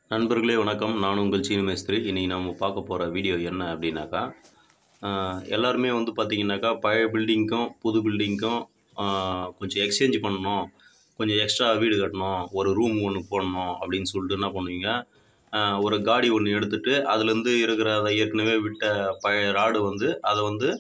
நண்பர்களே வணக்கம் நான் உங்கள் சீனு மேஸ்திரி இன்றைக்கி நம்ம பார்க்க போகிற வீடியோ என்ன அப்படின்னாக்கா ஆஹ், எல்லாருமே வந்து பார்த்திங்கனாக்கா பழைய பில்டிங்க்கும் புது பில்டிங்க்கும் கொஞ்சம் எக்ஸ்சேஞ்ச் பண்ணணும் கொஞ்சம் எக்ஸ்ட்ரா வீடு கட்டணும் ஒரு ரூம் ஒன்று போடணும் அப்படின்னு சொல்லிட்டு என்ன பண்ணுவீங்க ஆஹ், ஒரு காடி ஒன்று எடுத்துகிட்டு அதுலேருந்து இருக்கிற அதை ஏற்கனவே விட்ட பழைய ராடு வந்து அதை வந்து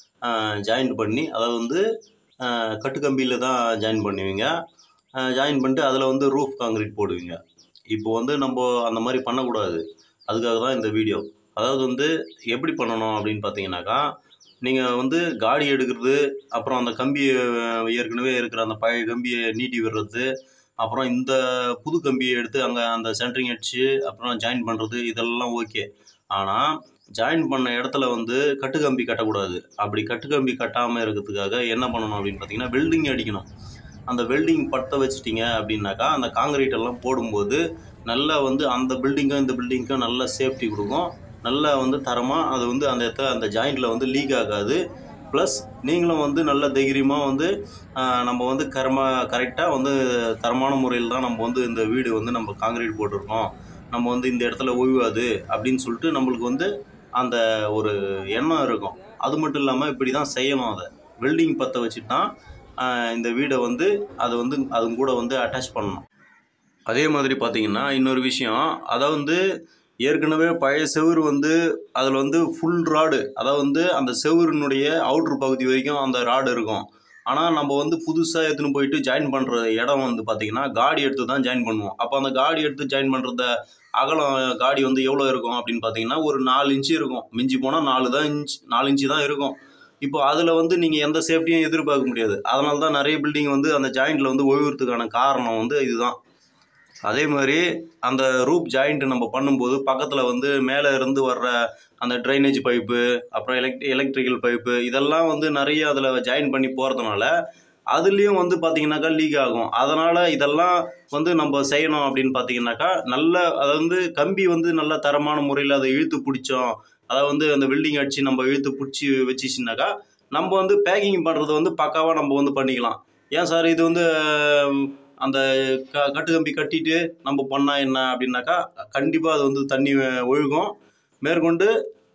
ஜாயின் பண்ணி அதை வந்து கட்டுக்கம்பியில் தான் ஜாயின் பண்ணுவீங்க ஜாயின் பண்ணிட்டு அதில் வந்து ரூஃப் காங்கிரீட் போடுவீங்க இப்போ வந்து நம்ம அந்த மாதிரி பண்ணக்கூடாது அதுக்காக தான் இந்த வீடியோ அதாவது வந்து எப்படி பண்ணணும் அப்படின்னு பார்த்தீங்கன்னாக்கா நீங்கள் வந்து காடி எடுக்கிறது அப்புறம் அந்த கம்பியை அஹ், ஏற்கனவே இருக்கிற அந்த பழைய கம்பியை நீட்டி விடுறது அப்புறம் இந்த புது கம்பியை எடுத்து அங்கே அந்த சென்ட்ரிங் அடிச்சு அப்புறம் ஜாயின் பண்ணுறது இதெல்லாம் ஓகே ஆனால் ஜாயின் பண்ண இடத்துல வந்து கட்டுக்கம்பி கட்டக்கூடாது அப்படி கட்டுக்கம்பி கட்டாமல் இருக்கிறதுக்காக என்ன பண்ணணும் அப்படின்னு பார்த்தீங்கன்னா வெல்டிங் அடிக்கணும் அந்த வெல்டிங் பற்ற வச்சிட்டிங்க அப்படின்னாக்கா அந்த காங்கிரீட் எல்லாம் போடும்போது நல்லா வந்து அந்த பில்டிங்கும் இந்த பில்டிங்க்கும் நல்ல சேஃப்டி கொடுக்கும் நல்லா வந்து தரமாக அது வந்து அந்த இடத்த அந்த ஜாயிண்டில் வந்து லீக் ஆகாது ப்ளஸ் நீங்களும் வந்து நல்ல தைரியமாக வந்து ஆஹ், நம்ம வந்து கரமா கரெக்டாக வந்து தரமான முறையில் தான் நம்ம வந்து இந்த வீடு வந்து நம்ம காங்கிரீட் போட்டிருக்கோம் நம்ம வந்து இந்த இடத்துல ஒய்வாது அப்படின்னு சொல்லிட்டு நம்மளுக்கு வந்து அந்த ஒரு எண்ணம் இருக்கும் அது மட்டும் இல்லாமல் இப்படி தான் செய்யணும் அதை வெல்டிங் பற்ற வச்சுட்டு தான் ஆஹ், இந்த வீடை வந்து அது வந்து அது கூட வந்து அட்டாச் பண்ணணும் அதே மாதிரி பார்த்தீங்கன்னா இன்னொரு விஷயம் அதை வந்து ஏற்கனவே பழைய செவுரு வந்து அதில் வந்து ஃபுல் ராடு அதாவது வந்து அந்த செவுரினுடைய அவுட்ரு பகுதி வரைக்கும் அந்த ராடு இருக்கும் ஆனால் நம்ம வந்து புதுசாக எடுத்துன்னு போயிட்டு ஜாயின் பண்ணுற இடம் வந்து பார்த்திங்கன்னா காடி எடுத்து தான் ஜாயின் பண்ணுவோம் அப்போ அந்த காடி எடுத்து ஜாயின் பண்ணுறத அகலம் காடி வந்து எவ்வளோ இருக்கும் அப்படின்னு பார்த்தீங்கன்னா ஒரு நாலு இன்ச்சு இருக்கும் மிஞ்சி போனால் நாலு தான் இன்ச் நாலு இன்ச்சு தான் இருக்கும் இப்போ அதில் வந்து நீங்கள் எந்த சேஃப்டியும் எதிர்பார்க்க முடியாது அதனால தான் நிறைய பில்டிங் வந்து அந்த ஜாயிண்டில் வந்து ஒழுகுறதுக்கான காரணம் வந்து இதுதான் அதே மாதிரி அந்த ரூப் ஜாயிண்ட் நம்ம பண்ணும்போது பக்கத்தில் வந்து மேலே இருந்து வர்ற அந்த ட்ரைனேஜ் பைப்பு அப்புறம் எலக்ட் எலக்ட்ரிக்கல் பைப்பு இதெல்லாம் வந்து நிறைய அதில் ஜாயின் பண்ணி போகிறதுனால அதுலேயும் வந்து பார்த்தீங்கன்னாக்கா லீக் ஆகும் அதனால் இதெல்லாம் வந்து நம்ம செய்யணும் அப்படின்னு பார்த்தீங்கன்னாக்கா நல்ல அதாவது வந்து கம்பி வந்து நல்ல தரமான முறையில் அதை இழுத்து பிடிச்சோம் அதாவது வந்து அந்த வெல்டிங் அடித்து நம்ம இழுத்து பிடிச்சி வச்சிச்சுனாக்கா நம்ம வந்து பேக்கிங் பண்ணுறது வந்து பக்காவாக நம்ம வந்து பண்ணிக்கலாம் ஏன் சார் இது வந்து ஹம், அந்த க கட்டுக்கம்பி கட்டிட்டு நம்ம பண்ணால் என்ன அப்படின்னாக்கா கண்டிப்பாக அது வந்து தண்ணி ஒழுகும் மேற்கொண்டு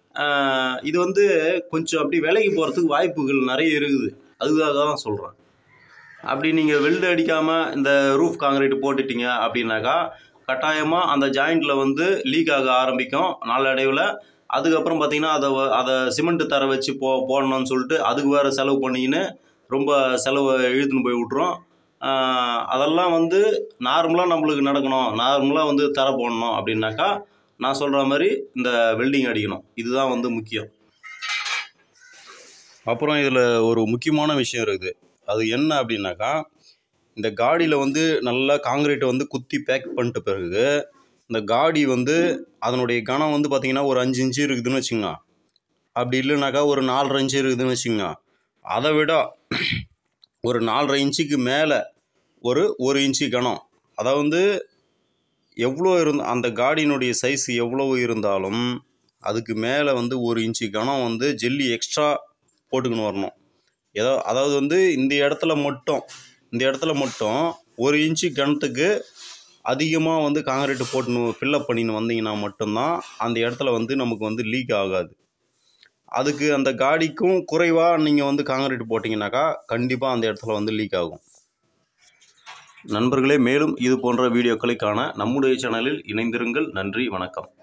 ஆஹ், இது வந்து கொஞ்சம் அப்படி விலைக்கு போகிறதுக்கு வாய்ப்புகள் நிறைய இருக்குது அதுக்காக தான் சொல்கிறேன் அப்படி நீங்கள் வெல்டு அடிக்காமல் இந்த ரூஃப் காங்கிரீட் போட்டுட்டீங்க அப்படின்னாக்கா கட்டாயமாக அந்த ஜாயிண்டில் வந்து லீக் ஆக ஆரம்பிக்கும் நாளடைவில் அதுக்கப்புறம் பார்த்தீங்கன்னா அதை வ- அதை சிமெண்ட் தர வச்சு போ போடணும்னு சொல்லிட்டு அதுக்கு வேறு செலவு பண்ணிக்கின்னு ரொம்ப செலவை இழுத்துன்னு போய் விட்ரும் ஆஹ் அதெல்லாம் வந்து நார்மலாக நம்மளுக்கு நடக்கணும் நார்மலாக வந்து தர போடணும் அப்படின்னாக்கா நான் சொல்கிற மாதிரி இந்த வெல்டிங் அடிக்கணும் இதுதான் வந்து முக்கியம் அப்புறம் இதில் ஒரு முக்கியமான விஷயம் இருக்குது அது என்ன அப்படின்னாக்கா இந்த காடியில் வந்து நல்லா காங்கிரீட்டை வந்து குத்தி பேக் பண்ணிட்ட பிறகு இந்த காடி வந்து அதனுடைய கனம் வந்து பார்த்திங்கன்னா ஒரு அஞ்சு இன்ச்சு இருக்குதுன்னு வச்சுங்க அப்படி இல்லைனாக்கா ஒரு நாலரை இன்ச்சு இருக்குதுன்னு வச்சுங்க அதை விட ஒரு நாலரை இன்ச்சுக்கு மேலே ஒரு ஒரு இன்ச்சு கனம் அதை வந்து எவ்வளோ இருந்த அந்த காடியினுடைய சைஸ் எவ்வளவு இருந்தாலும் அதுக்கு மேலே வந்து ஒரு இன்ச்சு கனம் வந்து ஜெல்லி எக்ஸ்ட்ரா போட்டுக்கின்னு வரணும் ஏதோ அதாவது வந்து இந்த இடத்துல மட்டும் இந்த இடத்துல மட்டும் ஒரு இன்ச்சு கணத்துக்கு அதிகமாக வந்து காங்கிரீட் போட்டுன்னு ஃபில்லப் பண்ணின்னு வந்தீங்கன்னா மட்டும்தான் அந்த இடத்துல வந்து நமக்கு வந்து லீக் ஆகாது அதுக்கு அந்த காடிக்கும் குறைவாக நீங்கள் வந்து காங்கிரீட் போட்டிங்கனாக்கா கண்டிப்பாக அந்த இடத்துல வந்து லீக் ஆகும் நண்பர்களே மேலும் இது போன்ற வீடியோக்களை காண நம்முடைய சேனலில் இணைந்திருங்கள் நன்றி வணக்கம்